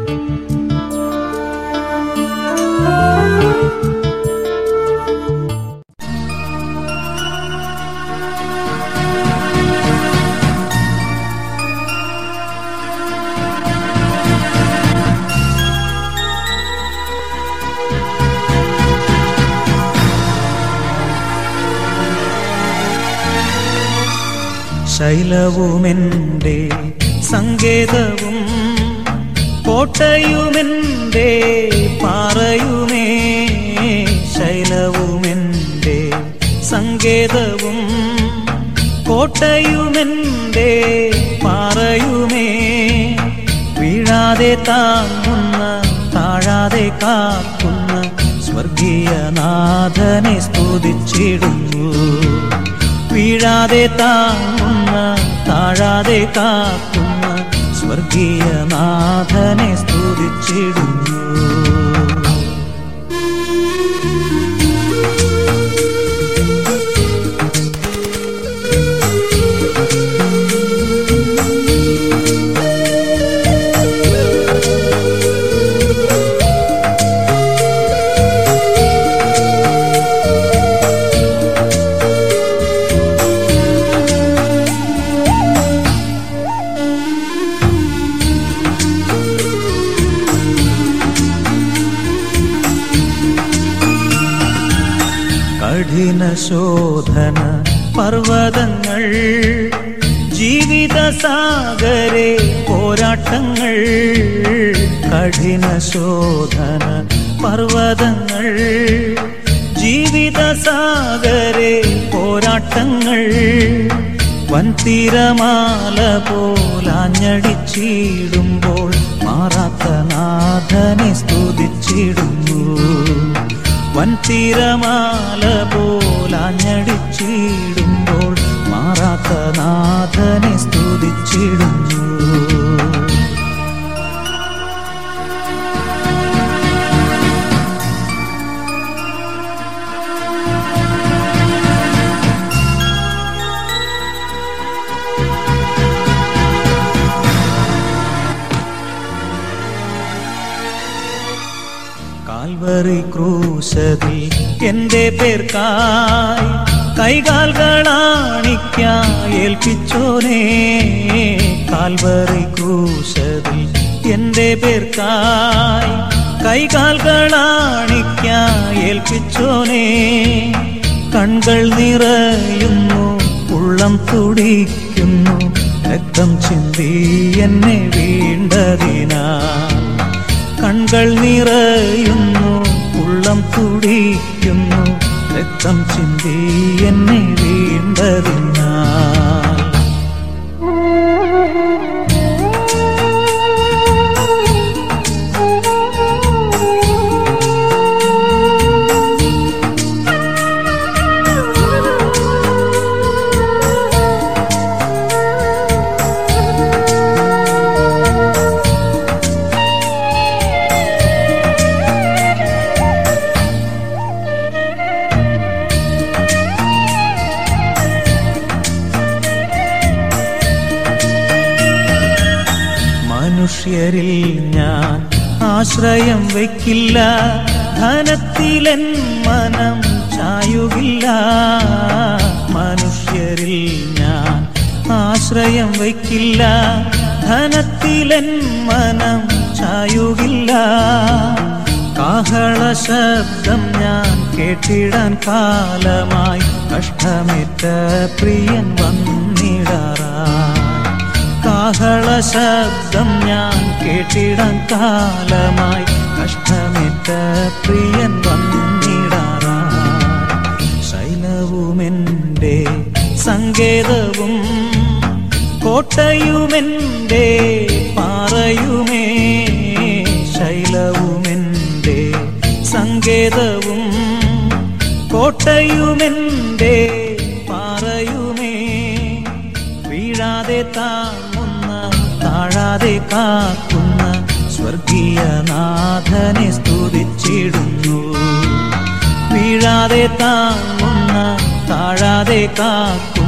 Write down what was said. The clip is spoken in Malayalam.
ശൈലവുമെൻ്റെ സങ്കേതവും കോട്ടയുമെൻ്റെ പാറയുമേ ശൈലവുമെൻ്റെ സങ്കേതവും കോട്ടയുമെൻ്റെ പാറയുമേ വീഴാതെ താങ്ങുന്ന താഴാതെ കാക്കുന്ന സ്വർഗീയനാഥനെ സ്തുതിച്ചിടുന്നു വീഴാതെ താങ്ങുന്ന താഴാതെ കാക്കുന്ന സ്വർഗീയനാഥനെ സ്തുതിച്ചിടുന്നു കഠിന ശോധന പർവ്വതങ്ങൾ ജീവിത സാഗരെ പോരാട്ടങ്ങൾ കഠിന ശോധന പർവ്വതങ്ങൾ ജീവിത സാഗരെ പോരാട്ടങ്ങൾ വൻതിരമാല പോലാഞ്ഞടിച്ചിടുമ്പോൾ മാറാത്ത നാഥനെ സ്തുതിച്ചിടുന്നു വൻതിരമാല പോലാഞ്ഞടിച്ചിടുമ്പോൾ മാറാത്ത നാഥനെ സ്തുതിച്ചിടുന്നു കാൽവറി ക്രൂശതിൽ എന്റെ പേർക്കായി കൈകാൽകളാണിക്കായി ഏൽപ്പിച്ചോനേ കാൽവറി ക്രൂശതിൽ എന്റെ പേർക്കായി കൈകാൽകളാണിക്കായി ഏൽപ്പിച്ചോനേ കൺകൾ നിറയുന്നു ഉള്ളം തുടിക്കുന്നു രക്തം ചിന്തി എന്നെ വീണ്ടതിനാ കൺകൾ നിറയുന്നു ഉള്ളം തുടിക്കുന്നു രക്തം ചിന്തി എന്നെ വീണ്ടതിനാ മനുഷ്യരിൽ ഞാൻ ആശ്രയം വയ്ക്കില്ല ധനത്തിലെൻ മനം ചായുകില്ല മനുഷ്യരിൽ ഞാൻ ആശ്രയം വയ്ക്കില്ല ധനത്തിലെൻ മനം ചായുകില്ല കാഹള ശബ്ദം ഞാൻ കേട്ടിടാൻ കാലമായി കഷ്ടമേറ്റ പ്രിയൻ വന്നിടാറായി കാഹള ശബ്ദം ഞാൻ കേട്ടിടാൻ കാലമായി കഷ്ടമേറ്റ പ്രിയൻ വന്നിടാറായി ശൈലവുമെൻ്റെ സങ്കേതവും കോട്ടയുമെൻ്റെ പാറയുമേ ശൈലവുമെൻ്റെ സങ്കേതവും കോട്ടയുമെൻ്റെ പാറയുമേ വീഴാതെ താങ്ങുന്ന താഴാതെ കാക്കുന്ന സ്വർഗീയനാഥനെ സ്തുതിച്ചിടുന്നു വീഴാതെ താങ്ങുന്ന താഴാതെ കാക്കുന്ന